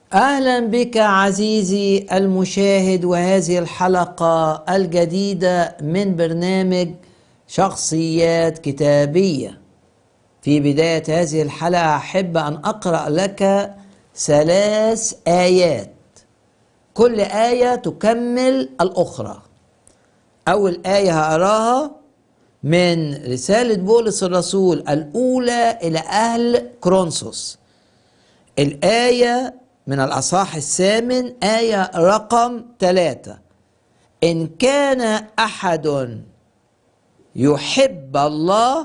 اهلا بك عزيزي المشاهد وهذه الحلقه الجديده من برنامج شخصيات كتابيه في بدايه هذه الحلقه احب ان اقرا لك ثلاث ايات كل ايه تكمل الاخرى اول ايه هقراها من رساله بولس الرسول الاولى الى اهل كرونسوس الايه من الأصحاح الثامن آية رقم ثلاثة إن كان أحد يحب الله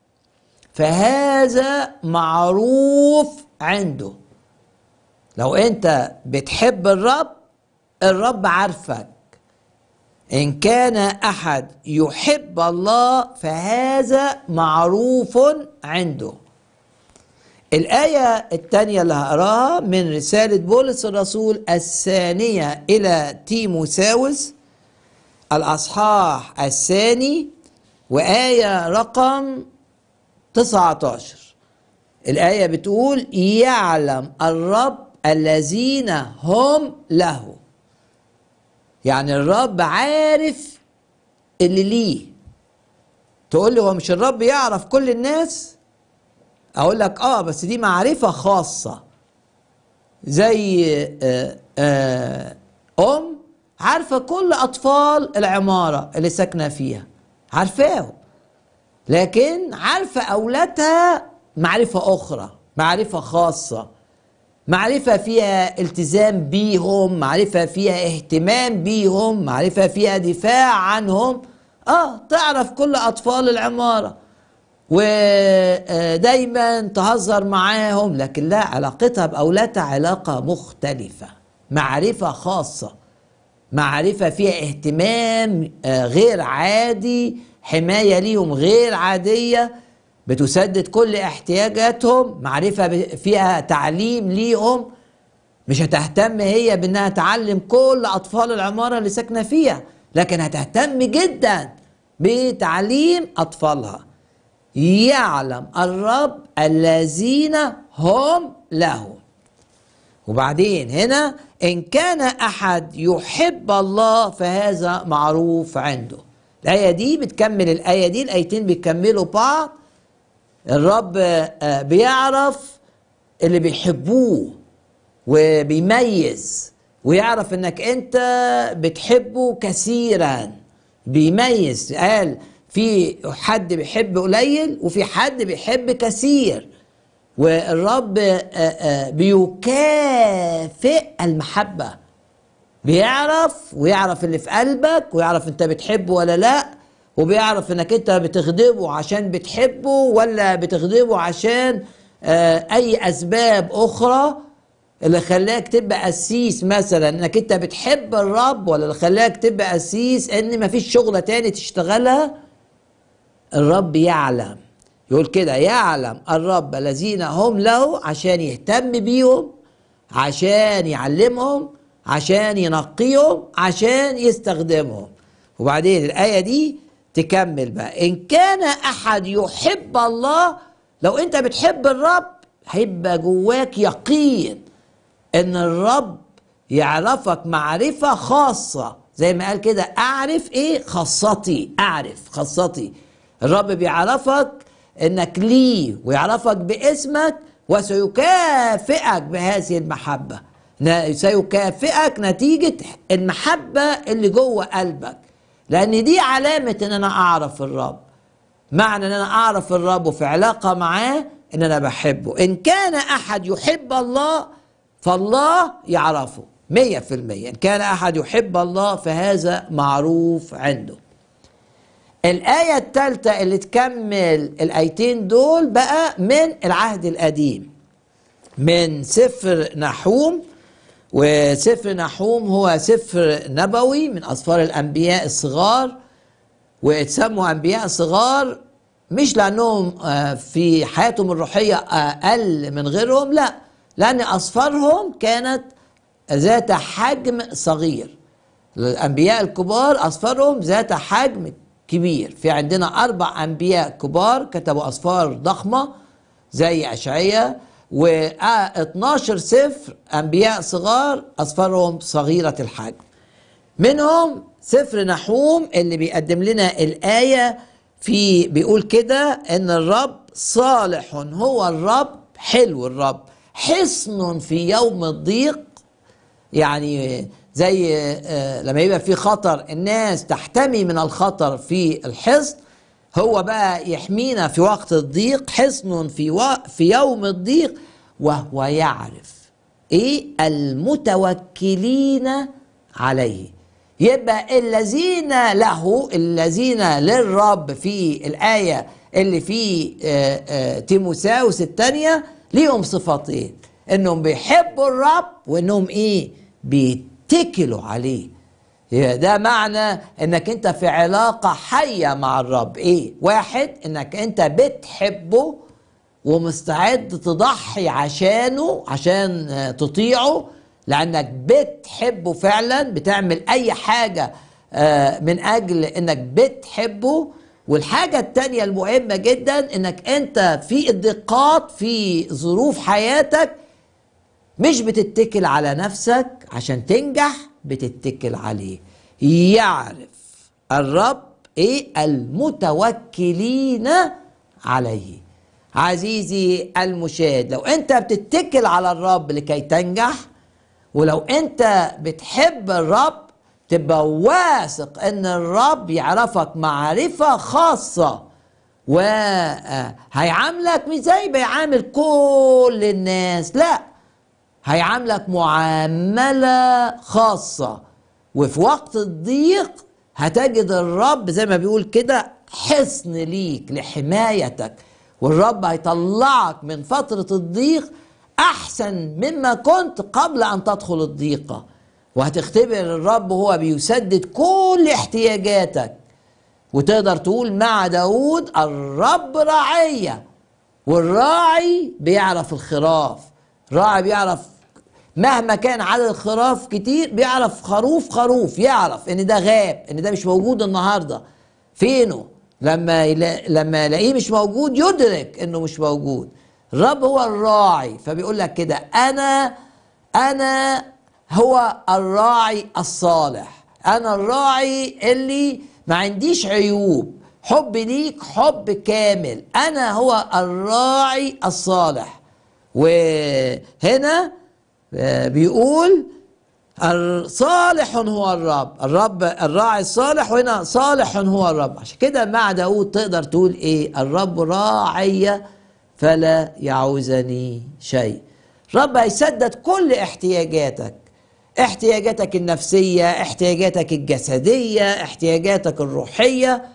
فهذا معروف عنده لو أنت بتحب الرب الرب عارفك إن كان أحد يحب الله فهذا معروف عنده الآية الثانية اللي هقراها من رسالة بولس الرسول الثانية إلى تيموساوس الأصحاح الثاني وآية رقم 19 الآية بتقول يعلم الرب الذين هم له يعني الرب عارف اللي ليه تقول لي هو مش الرب يعرف كل الناس اقول لك اه بس دي معرفة خاصة زي آه آه ام عارفة كل اطفال العمارة اللي ساكنة فيها عارفاهم لكن عارفة اولادها معرفة اخرى معرفة خاصة معرفة فيها التزام بيهم معرفة فيها اهتمام بيهم معرفة فيها دفاع عنهم اه تعرف كل اطفال العماره ودايما تهزر معاهم لكن لا علاقتها بأولادها علاقة مختلفة معرفة خاصة معرفة فيها اهتمام غير عادي حماية ليهم غير عادية بتسدد كل احتياجاتهم معرفة فيها تعليم ليهم مش هتهتم هي بانها تعلم كل اطفال العمارة اللي ساكنة فيها لكن هتهتم جدا بتعليم اطفالها يعلم الرب الذين هم له وبعدين هنا إن كان أحد يحب الله فهذا معروف عنده الآية دي بتكمل الآية دي الآيتين بيكملوا بعض الرب بيعرف اللي بيحبوه وبيميز ويعرف انك انت بتحبه كثيرا بيميز قال في حد بيحب قليل وفي حد بيحب كثير والرب بيكافئ المحبة بيعرف ويعرف اللي في قلبك ويعرف انت بتحبه ولا لا وبيعرف انك انت بتغضبه عشان بتحبه ولا بتغضبه عشان اي اسباب اخرى اللي خلاك تبقى قسيس مثلا انك انت بتحب الرب ولا اللي خلاك تبقى قسيس ان مفيش شغلة تاني تشتغلها الرب يعلم يقول كده يعلم الرب الذين هم له عشان يهتم بيهم عشان يعلمهم عشان ينقيهم عشان يستخدمهم وبعدين الآية دي تكمل بقى إن كان أحد يحب الله لو أنت بتحب الرب هيبقى جواك يقين إن الرب يعرفك معرفة خاصة زي ما قال كده أعرف إيه خاصتي أعرف خاصتي الرب بيعرفك انك ليه ويعرفك باسمك وسيكافئك بهذه المحبة سيكافئك نتيجة المحبة اللي جوه قلبك لأن دي علامة إن أنا أعرف الرب معنى إن أنا أعرف الرب وفي علاقة معاه إن أنا بحبه إن كان أحد يحب الله فالله يعرفه مية في المية إن كان أحد يحب الله فهذا معروف عنده الآية الثالثة اللي تكمل الآيتين دول بقى من العهد القديم من سفر نحوم وسفر نحوم هو سفر نبوي من أسفار الأنبياء الصغار واتسموا أنبياء صغار مش لأنهم في حياتهم الروحية أقل من غيرهم لا لأن أسفارهم كانت ذات حجم صغير الأنبياء الكبار أسفارهم ذات حجم كبير في عندنا أربع أنبياء كبار كتبوا أسفار ضخمة زي أشعية و12 سفر انبياء صغار اسفارهم صغيره الحجم منهم سفر نحوم اللي بيقدم لنا الايه في بيقول كده ان الرب صالح هو الرب حلو الرب حصن في يوم الضيق يعني زي آه، لما يبقى في خطر الناس تحتمي من الخطر في الحصن هو بقى يحمينا في وقت الضيق حصن في و... في يوم الضيق وهو يعرف ايه المتوكلين عليه يبقى الذين له الذين للرب في الآية اللي في آه، آه، تيموساوس الثانية ليهم صفتين انهم بيحبوا الرب وانهم ايه بيتكلوا عليه ده معنى انك انت في علاقة حية مع الرب ايه واحد انك انت بتحبه ومستعد تضحي عشانه عشان آه، تطيعه لانك بتحبه فعلا بتعمل اي حاجة آه، من اجل انك بتحبه والحاجة التانية المهمة جدا انك انت في الدقات في ظروف حياتك مش بتتكل على نفسك عشان تنجح بتتكل عليه يعرف الرب ايه المتوكلين عليه عزيزي المشاهد لو انت بتتكل على الرب لكي تنجح ولو انت بتحب الرب تبقى واثق ان الرب يعرفك معرفة خاصة وهيعاملك مش زي بيعامل كل الناس لا هيعاملك معاملة خاصة وفي وقت الضيق هتجد الرب زي ما بيقول كده حصن ليك لحمايتك والرب هيطلعك من فترة الضيق أحسن مما كنت قبل أن تدخل الضيقة وهتختبر الرب هو بيسدد كل احتياجاتك وتقدر تقول مع داود الرب راعية والراعي بيعرف الخراف راعي بيعرف مهما كان عدد الخراف كتير بيعرف خروف خروف يعرف ان ده غاب ان ده مش موجود النهارده فينه لما يلا لما يلاقيه مش موجود يدرك انه مش موجود الرب هو الراعي فبيقول لك كده انا انا هو الراعي الصالح انا الراعي اللي ما عنديش عيوب حب ليك حب كامل انا هو الراعي الصالح وهنا بيقول صالح هو الرب الرب الراعي الصالح وهنا صالح هو الرب عشان كده مع داود تقدر تقول ايه الرب راعي فلا يعوزني شيء الرب هيسدد كل احتياجاتك احتياجاتك النفسية احتياجاتك الجسدية احتياجاتك الروحية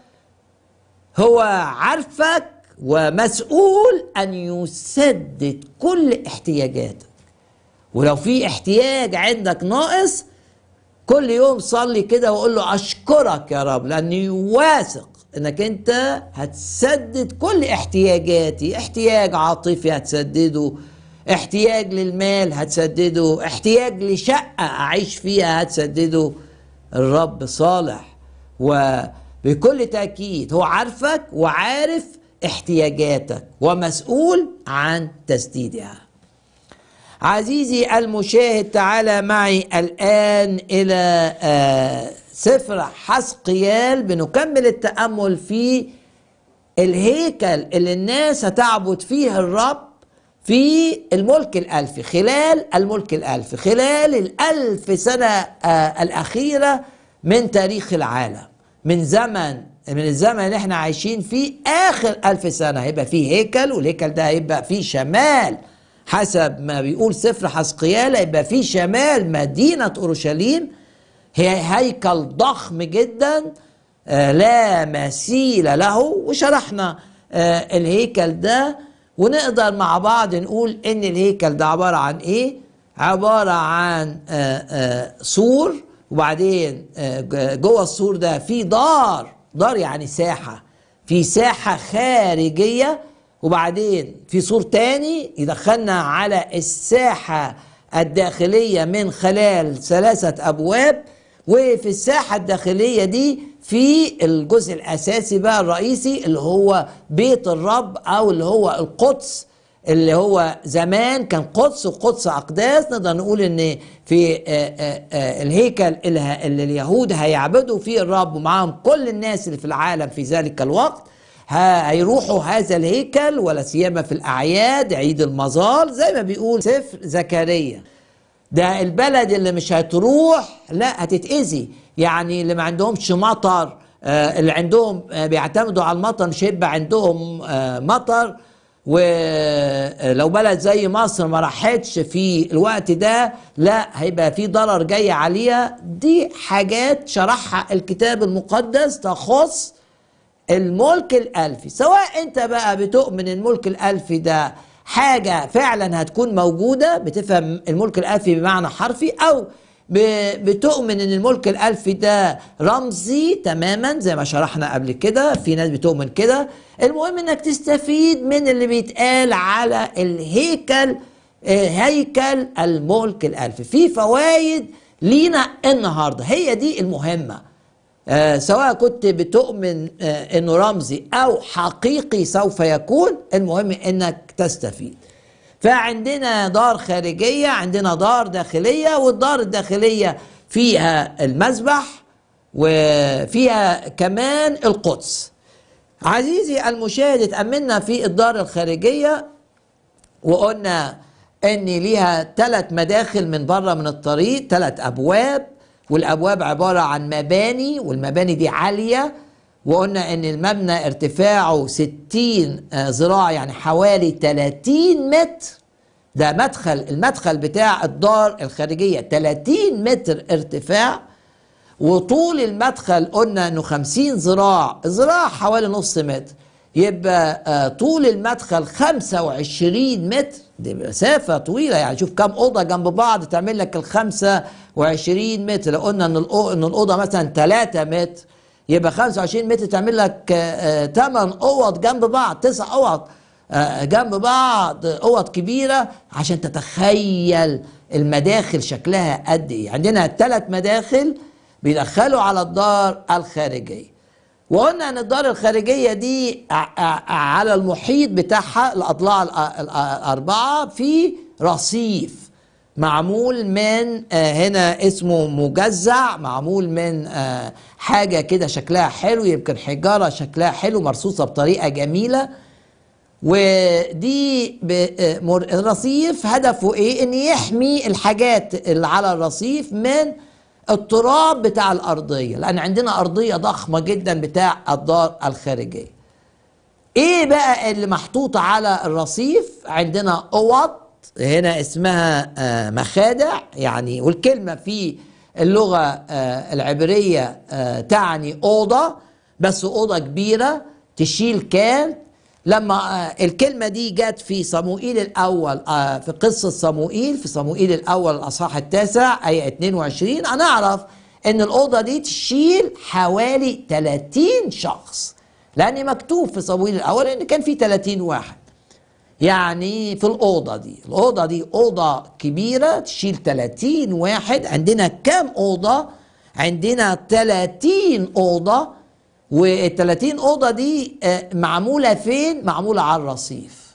هو عارفك ومسؤول أن يسدد كل احتياجاتك ولو في احتياج عندك ناقص كل يوم صلي كده وقول له أشكرك يا رب لأني واثق انك انت هتسدد كل احتياجاتي احتياج عاطفي هتسدده احتياج للمال هتسدده احتياج لشقة أعيش فيها هتسدده الرب صالح وبكل تأكيد هو عارفك وعارف احتياجاتك ومسؤول عن تسديدها عزيزي المشاهد تعالى معي الآن إلى آه سفر حسقيال بنكمل التأمل في الهيكل اللي الناس هتعبد فيه الرب في الملك الألفي خلال الملك الألفي خلال الألف سنة آه الأخيرة من تاريخ العالم من زمن من الزمن اللي احنا عايشين فيه آخر ألف سنة هيبقى فيه هيكل والهيكل ده هيبقى فيه شمال حسب ما بيقول سفر حسقيال هيبقى فيه شمال مدينة أورشليم هي هيكل ضخم جدا آه لا مثيل له وشرحنا آه الهيكل ده ونقدر مع بعض نقول ان الهيكل ده عبارة عن ايه عبارة عن آآ آآ سور وبعدين جوه السور ده في دار دار يعني ساحة في ساحة خارجية وبعدين في سور تاني يدخلنا على الساحة الداخلية من خلال ثلاثة أبواب وفي الساحة الداخلية دي في الجزء الأساسي بقى الرئيسي اللي هو بيت الرب أو اللي هو القدس اللي هو زمان كان قدس وقدس أقداس نقدر نقول إن في آه، آه، آه، الهيكل اللي ه- اللي اليهود هيعبدوا فيه الرب ومعاهم كل الناس اللي في العالم في ذلك الوقت ه- هيروحوا هذا الهيكل ولا سيما في الأعياد عيد المظال زي ما بيقول سفر زكريا ده البلد اللي مش هتروح لا هتتأذي يعني اللي ما عندهمش مطر آه، اللي عندهم آه، بيعتمدوا على المطر مش هيبقى عندهم آه، مطر ولو بلد زي مصر ما راحتش في الوقت ده لا هيبقى في ضرر جاي عليها دي حاجات شرحها الكتاب المقدس تخص الملك الألفي سواء أنت بقى بتؤمن الملك الألفي ده حاجة فعلا هتكون موجودة بتفهم الملك الألفي بمعنى حرفي أو ب- بتؤمن ان الملك الالفي ده رمزي تماما زي ما شرحنا قبل كده في ناس بتؤمن كده المهم انك تستفيد من اللي بيتقال على الهيكل آه، هيكل الملك الالفي في فوائد لينا النهارده هي دي المهمه آه، سواء كنت بتؤمن آه، انه رمزي او حقيقي سوف يكون المهم انك تستفيد فعندنا دار خارجية عندنا دار داخلية والدار الداخلية فيها المذبح وفيها كمان القدس عزيزي المشاهد اتأملنا في الدار الخارجية وقلنا ان ليها ثلاث مداخل من بره من الطريق ثلاث ابواب والابواب عباره عن مباني والمباني دي عاليه وقلنا ان المبنى ارتفاعه 60 آه، ذراع يعني حوالي 30 متر ده مدخل المدخل بتاع الدار الخارجيه 30 متر ارتفاع وطول المدخل قلنا انه 50 ذراع ذراع حوالي نص متر يبقى آه، طول المدخل 25 متر دي مسافة طويلة يعني شوف كم أوضة جنب بعض تعمل لك ال 25 متر لو قلنا إن الأو- إن الأوضة مثلا 3 متر يبقى 25 متر تعمل لك 8 أوض جنب بعض 9 أوض آه، جنب بعض اوض كبيره عشان تتخيل المداخل شكلها قد ايه عندنا ثلاث مداخل بيدخلوا على الدار الخارجيه وقلنا ان الدار الخارجيه دي ع- ع- على المحيط بتاعها الاضلاع الأ- الأ- الاربعه في رصيف معمول من آه، هنا اسمه مجزع معمول من آه، حاجه كده شكلها حلو يمكن حجاره شكلها حلو مرصوصه بطريقه جميله ودي ب- مر- الرصيف هدفه ايه ان يحمي الحاجات اللي على الرصيف من التراب بتاع الارضيه لان عندنا ارضيه ضخمه جدا بتاع الدار الخارجيه ايه بقى اللي محطوط على الرصيف عندنا اوض هنا اسمها آه، مخادع يعني والكلمه في اللغه آه، العبريه آه، تعني اوضه بس اوضه كبيره تشيل كان لما آه، الكلمه دي جت في صموئيل الاول آه، في قصه صموئيل في صموئيل الاول الاصحاح التاسع ايه 22 هنعرف ان الاوضه دي تشيل حوالي 30 شخص لان مكتوب في صموئيل الاول ان كان في 30 واحد يعني في الأوضة دي الأوضة دي أوضة كبيرة تشيل 30 واحد عندنا كام أوضة عندنا 30 أوضة وال 30 أوضة دي آه، معمولة فين معمولة على الرصيف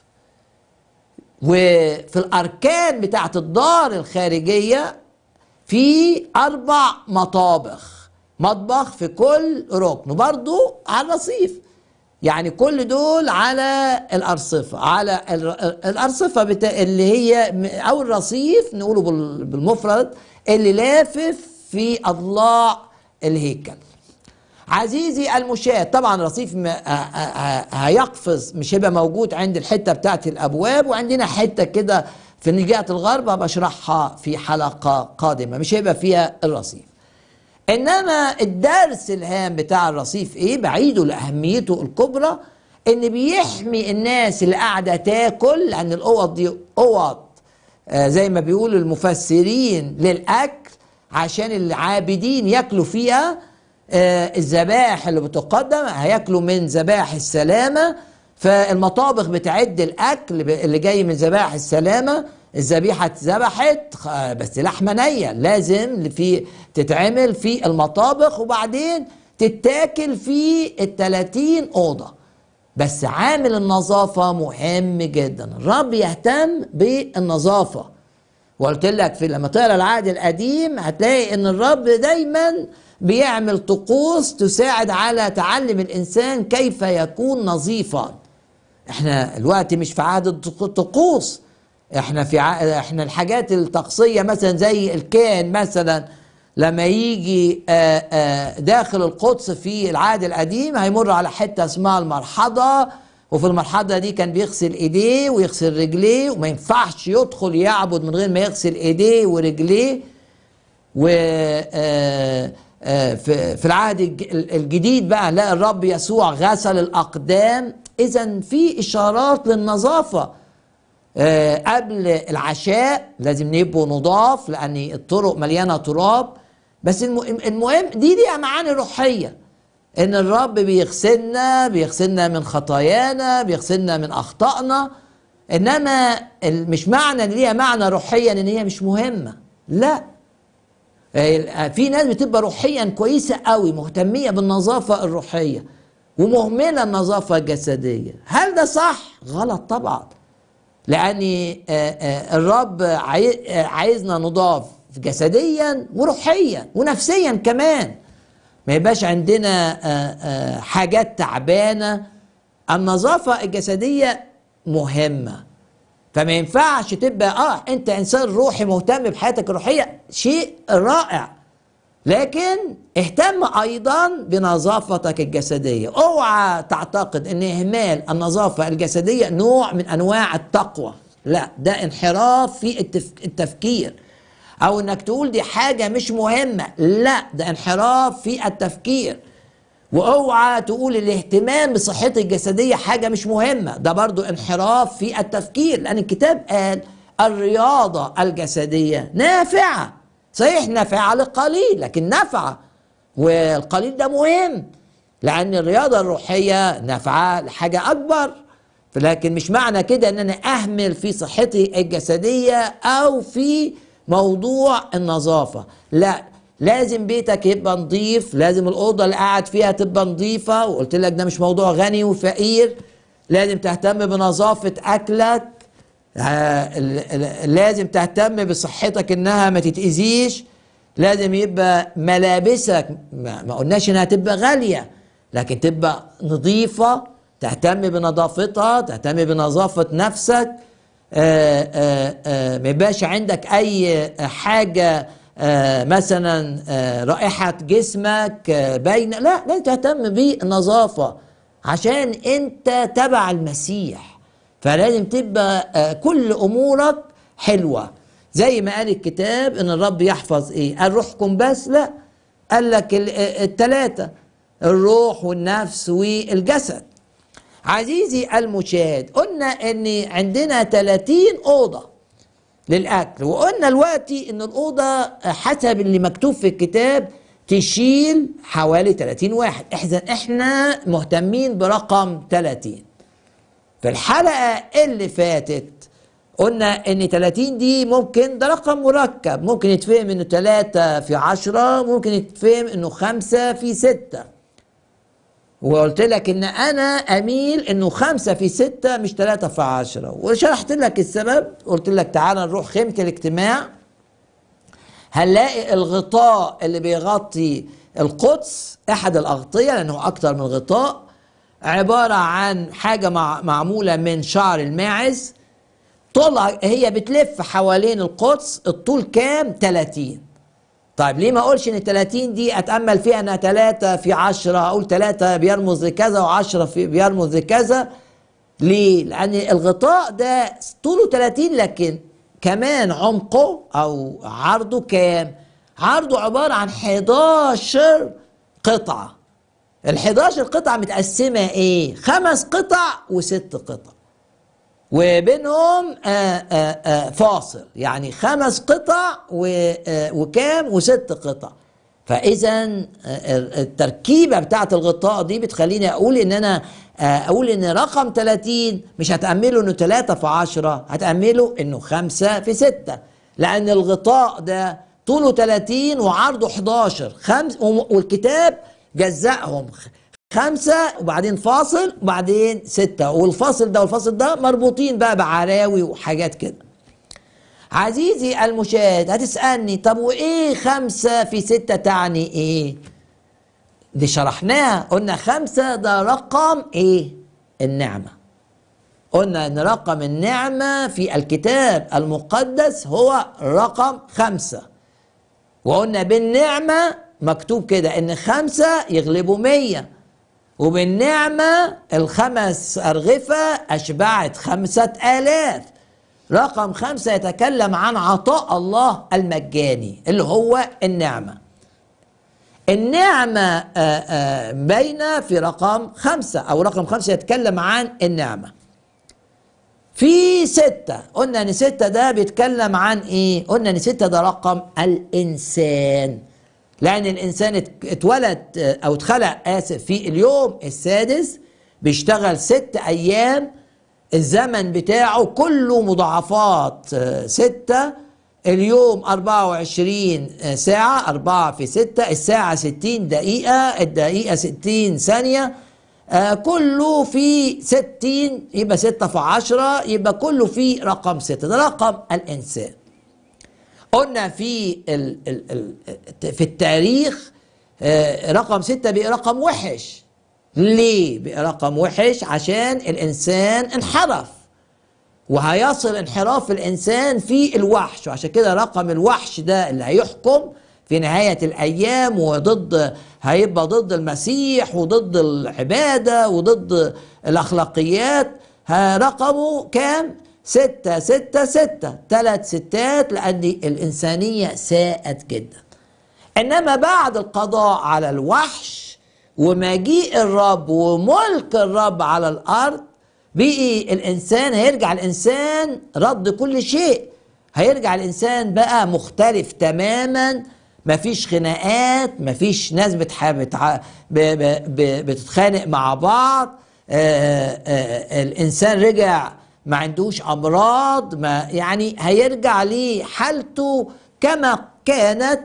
وفي الأركان بتاعت الدار الخارجية في أربع مطابخ مطبخ في كل ركن برضو على الرصيف يعني كل دول على الأرصفة على ال- الأرصفة بتا... اللي هي م- أو الرصيف نقوله بال- بالمفرد اللي لافف في أضلاع الهيكل عزيزي المشاهد طبعا الرصيف م- ه- ه- هيقفز مش هيبقى موجود عند الحته بتاعت الابواب وعندنا حته كده في جهه الغرب بشرحها في حلقه قادمه مش هيبقى فيها الرصيف انما الدرس الهام بتاع الرصيف ايه بعيده لاهميته الكبرى ان بيحمي الناس اللي قاعده تاكل لان الاوض دي اوض آه، زي ما بيقولوا المفسرين للاكل عشان العابدين ياكلوا فيها آه، الذبائح اللي بتقدم هياكلوا من ذبائح السلامه فالمطابخ بتعد الاكل ب- اللي جاي من ذبائح السلامه الذبيحه اتذبحت خ- بس لحمه نيه لازم في تتعمل في المطابخ وبعدين تتاكل في ال 30 اوضه بس عامل النظافة مهم جدا الرب يهتم بالنظافة وقلت لك في لما تقرا العهد القديم هتلاقي ان الرب دايما بيعمل طقوس تساعد على تعلم الانسان كيف يكون نظيفا احنا الوقت مش في عهد الطقوس احنا في ع... احنا الحاجات الطقسيه مثلا زي الكاهن مثلا لما يجي آآ آآ داخل القدس في العهد القديم هيمر على حته اسمها المرحضه وفي المرحضه دي كان بيغسل ايديه ويغسل رجليه وما ينفعش يدخل يعبد من غير ما يغسل ايديه ورجليه و في في العهد الجديد بقى لا الرب يسوع غسل الاقدام اذا في اشارات للنظافه قبل العشاء لازم نبقوا نضاف لان الطرق مليانه تراب بس المهم دي دي معاني روحيه ان الرب بيغسلنا بيغسلنا من خطايانا بيغسلنا من اخطائنا انما مش معنى ان ليها معنى روحيا ان هي مش مهمه لا في ناس بتبقى روحيا كويسه قوي مهتميه بالنظافه الروحيه ومهمله النظافه الجسديه هل ده صح غلط طبعا لان الرب عايزنا نضاف جسديا وروحيا ونفسيا كمان ما يبقاش عندنا حاجات تعبانه النظافه الجسديه مهمه فما ينفعش تبقى اه انت انسان روحي مهتم بحياتك الروحيه شيء رائع لكن اهتم ايضا بنظافتك الجسديه اوعى تعتقد ان اهمال النظافه الجسديه نوع من انواع التقوى لا ده انحراف في التفكير او انك تقول دي حاجه مش مهمه لا ده انحراف في التفكير واوعى تقول الاهتمام بصحتي الجسديه حاجه مش مهمه ده برضو انحراف في التفكير لان الكتاب قال الرياضه الجسديه نافعه صحيح نافعه للقليل لكن نافعه والقليل ده مهم لان الرياضه الروحيه نافعه لحاجه اكبر لكن مش معنى كده ان انا اهمل في صحتي الجسديه او في موضوع النظافه لا لازم بيتك يبقى نظيف لازم الاوضه اللي قاعد فيها تبقى نظيفه وقلت لك ده مش موضوع غني وفقير لازم تهتم بنظافه اكلك لازم تهتم بصحتك انها ما تتاذيش لازم يبقى ملابسك ما قلناش انها تبقى غاليه لكن تبقى نظيفه تهتم بنظافتها تهتم بنظافه نفسك آآ آآ ما يبقاش عندك اي حاجه مثلا رائحه جسمك باينه لا لازم تهتم بالنظافه عشان انت تبع المسيح فلازم تبقى كل امورك حلوه زي ما قال الكتاب ان الرب يحفظ ايه قال روحكم بس لا قال لك الثلاثه الروح والنفس والجسد عزيزي المشاهد قلنا ان عندنا 30 اوضه للاكل وقلنا دلوقتي ان الاوضه حسب اللي مكتوب في الكتاب تشيل حوالي 30 واحد احنا احنا مهتمين برقم 30 في الحلقه اللي فاتت قلنا ان 30 دي ممكن ده رقم مركب ممكن يتفهم انه 3 في 10 ممكن يتفهم انه 5 في 6 وقلت لك ان انا اميل انه خمسة في ستة مش ثلاثة في عشرة وشرحت لك السبب قلت لك تعالى نروح خيمة الاجتماع هنلاقي الغطاء اللي بيغطي القدس احد الاغطية لانه اكتر من غطاء عبارة عن حاجة مع معمولة من شعر الماعز طولها هي بتلف حوالين القدس الطول كام 30 طيب ليه ما اقولش ان 30 دي اتامل فيها انها 3 في 10 اقول 3 بيرمز لكذا و10 في بيرمز لكذا ليه؟ لان الغطاء ده طوله 30 لكن كمان عمقه او عرضه كام؟ عرضه عباره عن 11 قطعه ال 11 قطعه متقسمه ايه؟ خمس قطع وست قطع وبينهم آآ آآ فاصل يعني خمس قطع وكام وست قطع فاذا التركيبه بتاعه الغطاء دي بتخليني اقول ان انا اقول ان رقم 30 مش هتامله انه 3 في 10 هتامله انه 5 في 6 لان الغطاء ده طوله 30 وعرضه 11 خمس والكتاب جزأهم خمسة وبعدين فاصل وبعدين ستة والفاصل ده والفاصل ده مربوطين بقى بعراوي وحاجات كده عزيزي المشاهد هتسألني طب وإيه خمسة في ستة تعني إيه؟ دي شرحناها قلنا خمسة ده رقم إيه؟ النعمة قلنا إن رقم النعمة في الكتاب المقدس هو رقم خمسة وقلنا بالنعمة مكتوب كده إن خمسة يغلبوا مية وبالنعمة الخمس أرغفة أشبعت خمسة آلاف رقم خمسة يتكلم عن عطاء الله المجاني اللي هو النعمة النعمة باينة في رقم خمسة أو رقم خمسة يتكلم عن النعمة في ستة قلنا ان ستة ده بيتكلم عن ايه قلنا ان ستة ده رقم الانسان لان الانسان اتولد او اتخلق اسف في اليوم السادس بيشتغل ست ايام الزمن بتاعه كله مضاعفات ستة اليوم 24 ساعة أربعة في ستة الساعة 60 دقيقة الدقيقة 60 ثانية آه كله في 60 يبقى 6 في 10 يبقى كله في رقم 6 ده رقم الإنسان قلنا في ال ال ال في التاريخ آه رقم 6 بقى رقم وحش ليه بقى رقم وحش عشان الإنسان انحرف وهيصل انحراف الإنسان في الوحش وعشان كده رقم الوحش ده اللي هيحكم في نهاية الأيام وضد هيبقى ضد المسيح وضد العبادة وضد الأخلاقيات رقمه كام؟ ستة ستة ستة ثلاث ستات لأن الإنسانية ساءت جدا إنما بعد القضاء على الوحش ومجيء الرب وملك الرب على الأرض بقي الإنسان هيرجع الإنسان رد كل شيء هيرجع الإنسان بقى مختلف تماماً مفيش خناقات مفيش ناس بتح... بتتخانق مع بعض آآ آآ الانسان رجع ما عندوش امراض ما يعني هيرجع لحالته كما كانت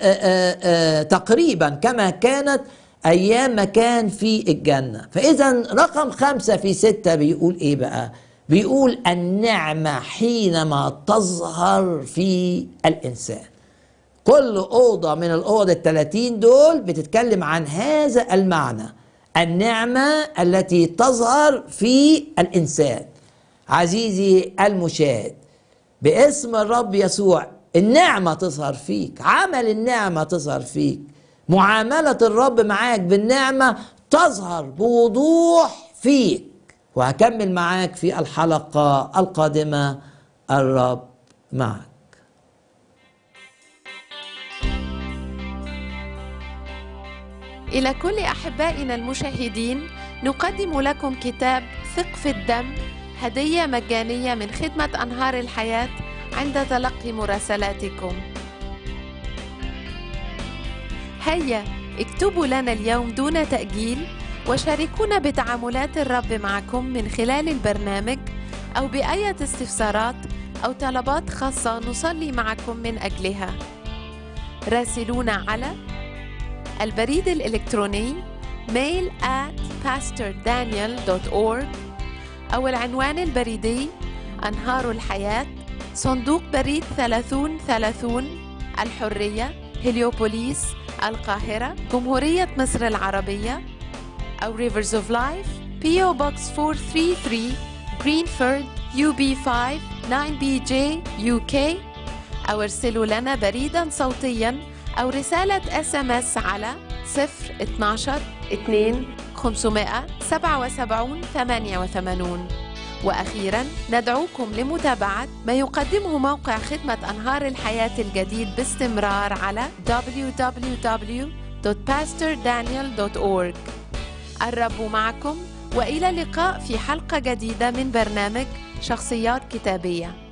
آآ تقريبا كما كانت ايام ما كان في الجنه فاذا رقم خمسه في سته بيقول ايه بقى بيقول النعمه حينما تظهر في الانسان كل أوضة من الأوض الثلاثين دول بتتكلم عن هذا المعنى النعمة التي تظهر في الإنسان عزيزي المشاهد باسم الرب يسوع النعمة تظهر فيك عمل النعمة تظهر فيك معاملة الرب معاك بالنعمة تظهر بوضوح فيك وهكمل معاك في الحلقة القادمة الرب معك إلى كل أحبائنا المشاهدين نقدم لكم كتاب ثق في الدم هدية مجانية من خدمة أنهار الحياة عند تلقي مراسلاتكم. هيا اكتبوا لنا اليوم دون تأجيل وشاركونا بتعاملات الرب معكم من خلال البرنامج أو بأية استفسارات أو طلبات خاصة نصلي معكم من أجلها. راسلونا على البريد الإلكتروني mail at pastordaniel.org أو العنوان البريدي أنهار الحياة صندوق بريد 3030 الحرية هليوبوليس القاهرة جمهورية مصر العربية أو Rivers of Life PO Box 433 Greenford UB5 9BJ UK أو ارسلوا لنا بريدا صوتيا أو رسالة اس ام اس على 0 12 2 577 88 وأخيرا ندعوكم لمتابعة ما يقدمه موقع خدمة أنهار الحياة الجديد باستمرار على www.pastordaniel.org الرب معكم وإلى اللقاء في حلقة جديدة من برنامج شخصيات كتابية